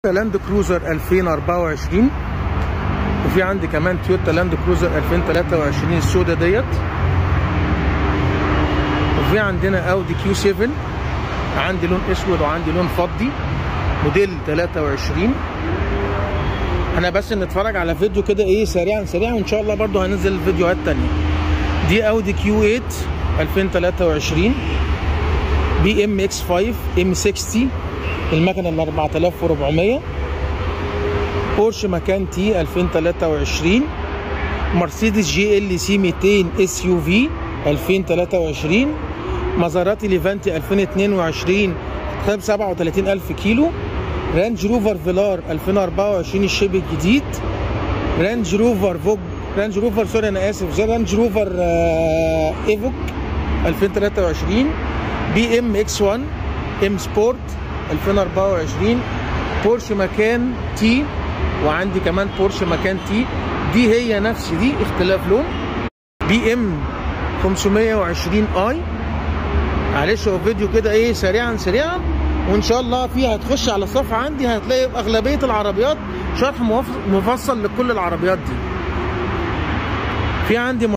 لاند كروزر 2024 وفي عندي كمان تويوتا لاند كروزر 2023 السودا ديت وفي عندنا اودي كيو 7 عندي لون اسود وعندي لون فضي موديل 23 احنا بس نتفرج على فيديو كده ايه سريعا سريعا وان شاء الله برضو هننزل فيديوهات تانية دي اودي كيو 8 2023 بي ام اكس 5 ام 60 المكنه ال 4400 بورش مكان تي 2023 مرسيدس جي ال سي 200 اس يو في 2023 مازراتي ليفانتي 2022 خد 37000 كيلو رانج روفر فيلار 2024 الشيب الجديد رانج روفر فوج رانج روفر سوري انا اسف رانج روفر آه ايفوك 2023 بي ام اكس 1 ام سبورت 2024 بورش مكان تي وعندي كمان بورش مكان تي دي هي نفس دي اختلاف لون بي ام 520 اي معلش هو فيديو كده ايه سريعا سريعا وان شاء الله فيه هتخش على الصفحه عندي هتلاقي اغلبيه العربيات شرح مفصل لكل العربيات دي في عندي